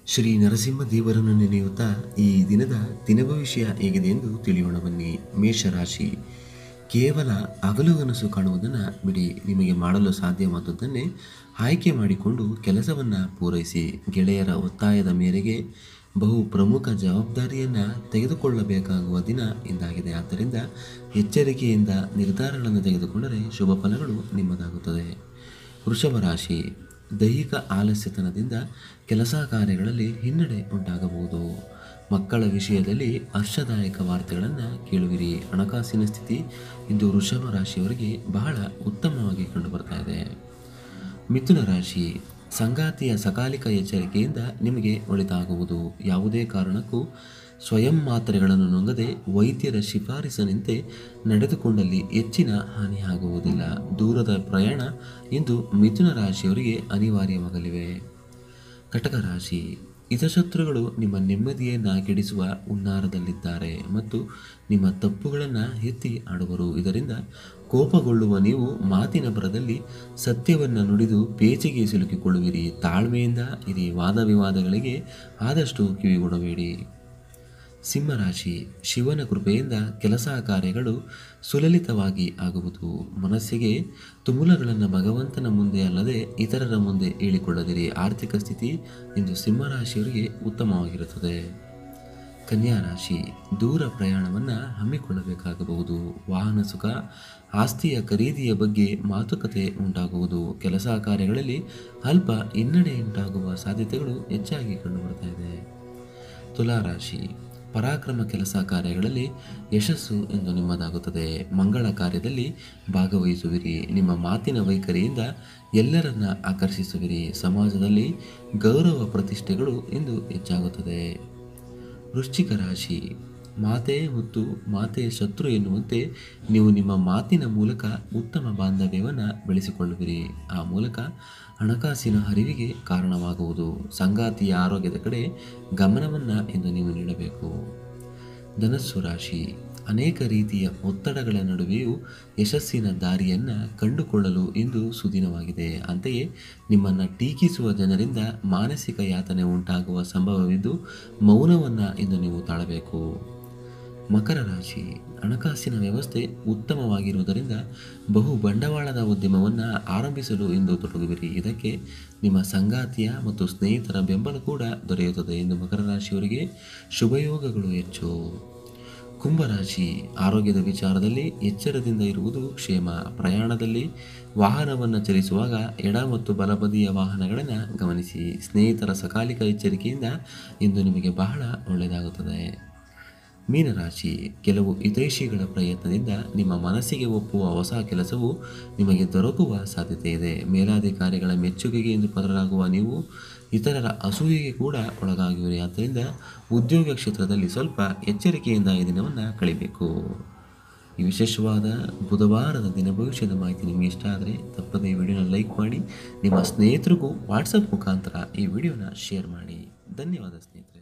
ಶ್ರೀ ನರಸಿಂಹ ದೇವರನ್ನು ನೆನೆಯುತ್ತಾ ಈ ದಿನದ ದಿನಭವಿಷ್ಯ ಹೇಗಿದೆ ಎಂದು ತಿಳಿಯೋಣ ಬನ್ನಿ ಮೇಷರಾಶಿ ಕೇವಲ ಹಗಲು ಕನಸು ಕಾಣುವುದನ್ನು ಬಿಡಿ ನಿಮಗೆ ಮಾಡಲು ಸಾಧ್ಯವಾದದ್ದನ್ನೇ ಆಯ್ಕೆ ಮಾಡಿಕೊಂಡು ಕೆಲಸವನ್ನು ಪೂರೈಸಿ ಗೆಳೆಯರ ಒತ್ತಾಯದ ಮೇರೆಗೆ ಬಹು ಪ್ರಮುಖ ಜವಾಬ್ದಾರಿಯನ್ನು ತೆಗೆದುಕೊಳ್ಳಬೇಕಾಗುವ ದಿನ ಎಂದಾಗಿದೆ ಆದ್ದರಿಂದ ಎಚ್ಚರಿಕೆಯಿಂದ ನಿರ್ಧಾರಗಳನ್ನು ತೆಗೆದುಕೊಂಡರೆ ಶುಭ ಫಲಗಳು ನಿಮ್ಮದಾಗುತ್ತದೆ ವೃಷಭ ರಾಶಿ ದೈಹಿಕ ಆಲಸ್ಯತನದಿಂದ ಕೆಲಸ ಕಾರ್ಯಗಳಲ್ಲಿ ಹಿನ್ನಡೆ ಉಂಟಾಗಬಹುದು ಮಕ್ಕಳ ವಿಷಯದಲ್ಲಿ ಹರ್ಷದಾಯಕ ವಾರ್ತೆಗಳನ್ನು ಕೇಳುವಿರಿ ಹಣಕಾಸಿನ ಸ್ಥಿತಿ ಇಂದು ವೃಷಭ ರಾಶಿಯವರಿಗೆ ಬಹಳ ಉತ್ತಮವಾಗಿ ಕಂಡುಬರ್ತಾ ಇದೆ ಮಿಥುನ ರಾಶಿ ಸಂಗಾತಿಯ ಸಕಾಲಿಕ ಎಚ್ಚರಿಕೆಯಿಂದ ನಿಮಗೆ ಒಳಿತಾಗುವುದು ಯಾವುದೇ ಕಾರಣಕ್ಕೂ ಸ್ವಯಂ ಮಾತ್ರೆಗಳನ್ನು ನುಂಗದೆ ವೈದ್ಯರ ಶಿಫಾರಸಿನಂತೆ ನಡೆದುಕೊಂಡಲ್ಲಿ ಹೆಚ್ಚಿನ ಹಾನಿಯಾಗುವುದಿಲ್ಲ ದೂರದ ಪ್ರಯಾಣ ಇಂದು ಮಿಥುನ ರಾಶಿಯವರಿಗೆ ಅನಿವಾರ್ಯವಾಗಲಿವೆ ಕಟಕ ರಾಶಿ ಹಿತಶತ್ರುಗಳು ನಿಮ್ಮ ನೆಮ್ಮದಿಯನ್ನು ಕೆಡಿಸುವ ಹುನ್ನಾರದಲ್ಲಿದ್ದಾರೆ ಮತ್ತು ನಿಮ್ಮ ತಪ್ಪುಗಳನ್ನು ಎತ್ತಿ ಆಡುವರು ಇದರಿಂದ ಕೋಪಗೊಳ್ಳುವ ನೀವು ಮಾತಿನ ಬರದಲ್ಲಿ ಸತ್ಯವನ್ನು ನುಡಿದು ಪೇಚಿಗೆ ಸಿಲುಕಿಕೊಳ್ಳುವಿರಿ ತಾಳ್ಮೆಯಿಂದ ಇರಿ ವಾದ ವಿವಾದಗಳಿಗೆ ಆದಷ್ಟು ಕಿವಿಗೊಡಬೇಡಿ ಸಿಂಹರಾಶಿ ಶಿವನ ಕೃಪೆಯಿಂದ ಕೆಲಸ ಕಾರ್ಯಗಳು ಸುಲಲಿತವಾಗಿ ಆಗುವುದು ಮನಸ್ಸಿಗೆ ತುಮುಲಗಳನ್ನು ಭಗವಂತನ ಮುಂದೆ ಅಲ್ಲದೆ ಇತರರ ಮುಂದೆ ಹೇಳಿಕೊಳ್ಳದಿರಿ ಆರ್ಥಿಕ ಸ್ಥಿತಿ ಇಂದು ಸಿಂಹರಾಶಿಯವರಿಗೆ ಉತ್ತಮವಾಗಿರುತ್ತದೆ ಕನ್ಯಾ ರಾಶಿ ದೂರ ಪ್ರಯಾಣವನ್ನು ಹಮ್ಮಿಕೊಳ್ಳಬೇಕಾಗಬಹುದು ವಾಹನ ಸುಖ ಆಸ್ತಿಯ ಖರೀದಿಯ ಬಗ್ಗೆ ಮಾತುಕತೆ ಉಂಟಾಗುವುದು ಕೆಲಸ ಕಾರ್ಯಗಳಲ್ಲಿ ಅಲ್ಪ ಹಿನ್ನಡೆ ಉಂಟಾಗುವ ಸಾಧ್ಯತೆಗಳು ಹೆಚ್ಚಾಗಿ ಕಂಡುಬರ್ತಾ ಇದೆ ತುಲಾರಾಶಿ ಪರಾಕ್ರಮ ಕೆಲಸ ಕಾರ್ಯಗಳಲ್ಲಿ ಯಶಸ್ಸು ಎಂದು ನಿಮ್ಮದಾಗುತ್ತದೆ ಮಂಗಳ ಕಾರ್ಯದಲ್ಲಿ ಭಾಗವಹಿಸುವಿರಿ ನಿಮ್ಮ ಮಾತಿನ ವೈಖರಿಯಿಂದ ಎಲ್ಲರನ್ನ ಆಕರ್ಷಿಸುವಿರಿ ಸಮಾಜದಲ್ಲಿ ಗೌರವ ಪ್ರತಿಷ್ಠೆಗಳು ಇಂದು ಹೆಚ್ಚಾಗುತ್ತದೆ ವೃಶ್ಚಿಕ ರಾಶಿ ಮಾತೆ ಮತ್ತು ಮಾತೆಯ ಶತ್ರು ಎನ್ನುವಂತೆ ನೀವು ನಿಮ್ಮ ಮಾತಿನ ಮೂಲಕ ಉತ್ತಮ ಬಾಂಧವ್ಯವನ್ನು ಬೆಳೆಸಿಕೊಳ್ಳುವಿರಿ ಆ ಮೂಲಕ ಹಣಕಾಸಿನ ಹರಿವಿಗೆ ಕಾರಣವಾಗುವುದು ಸಂಗಾತಿಯ ಆರೋಗ್ಯದ ಕಡೆ ಗಮನವನ್ನು ಎಂದು ನೀವು ನೀಡಬೇಕು ಧನಸ್ಸು ರಾಶಿ ಅನೇಕ ರೀತಿಯ ಒತ್ತಡಗಳ ನಡುವೆಯೂ ಯಶಸ್ಸಿನ ದಾರಿಯನ್ನು ಕಂಡುಕೊಳ್ಳಲು ಇಂದು ಸುದಿನವಾಗಿದೆ ಅಂತೆಯೇ ನಿಮ್ಮನ್ನು ಟೀಕಿಸುವ ಜನರಿಂದ ಮಾನಸಿಕ ಯಾತನೆ ಉಂಟಾಗುವ ಸಂಭವವಿದ್ದು ಮೌನವನ್ನು ಇಂದು ನೀವು ತಾಳಬೇಕು ಮಕರ ರಾಶಿ ಹಣಕಾಸಿನ ವ್ಯವಸ್ಥೆ ಉತ್ತಮವಾಗಿರುವುದರಿಂದ ಬಹು ಬಂಡವಾಳದ ಉದ್ಯಮವನ್ನು ಆರಂಭಿಸಲು ಇಂದು ತೊಡಗುವಿರಿ ಇದಕ್ಕೆ ನಿಮ್ಮ ಸಂಗಾತಿಯ ಮತ್ತು ಸ್ನೇಹಿತರ ಬೆಂಬಲ ಕೂಡ ದೊರೆಯುತ್ತದೆ ಎಂದು ಮಕರ ರಾಶಿಯವರಿಗೆ ಶುಭಯೋಗಗಳು ಹೆಚ್ಚು ಕುಂಭರಾಶಿ ಆರೋಗ್ಯದ ವಿಚಾರದಲ್ಲಿ ಎಚ್ಚರದಿಂದ ಇರುವುದು ಕ್ಷೇಮ ಪ್ರಯಾಣದಲ್ಲಿ ವಾಹನವನ್ನು ಚಲಿಸುವಾಗ ಎಡ ಮತ್ತು ಬಲಬದಿಯ ವಾಹನಗಳನ್ನು ಗಮನಿಸಿ ಸ್ನೇಹಿತರ ಸಕಾಲಿಕ ಎಚ್ಚರಿಕೆಯಿಂದ ಇಂದು ನಿಮಗೆ ಬಹಳ ಒಳ್ಳೆಯದಾಗುತ್ತದೆ ಮೀನರಾಶಿ ಕೆಲವು ಹಿತೈಷಿಗಳ ಪ್ರಯತ್ನದಿಂದ ನಿಮ್ಮ ಮನಸ್ಸಿಗೆ ಒಪ್ಪುವ ಹೊಸ ಕೆಲಸವು ನಿಮಗೆ ದೊರಕುವ ಸಾಧ್ಯತೆ ಇದೆ ಮೇಲಾಧಿಕಾರಿಗಳ ಮೆಚ್ಚುಗೆಗೆ ಎಂದು ಪದರಾಗುವ ನೀವು ಇತರರ ಅಸೂಯೆಗೆ ಕೂಡ ಒಳಗಾಗುವಿರಿ ಆದ್ದರಿಂದ ಉದ್ಯೋಗ ಕ್ಷೇತ್ರದಲ್ಲಿ ಸ್ವಲ್ಪ ಎಚ್ಚರಿಕೆಯಿಂದ ಈ ದಿನವನ್ನು ಕಳಿಬೇಕು ಈ ವಿಶೇಷವಾದ ಬುಧವಾರದ ದಿನ ಭವಿಷ್ಯದ ಮಾಹಿತಿ ನಿಮಗೆ ಇಷ್ಟ ಆದರೆ ತಪ್ಪದೇ ಈ ವಿಡಿಯೋನ ಲೈಕ್ ಮಾಡಿ ನಿಮ್ಮ ಸ್ನೇಹಿತರಿಗೂ ವಾಟ್ಸಪ್ ಮುಖಾಂತರ ಈ ವಿಡಿಯೋನ ಶೇರ್ ಮಾಡಿ ಧನ್ಯವಾದ ಸ್ನೇಹಿತರೆ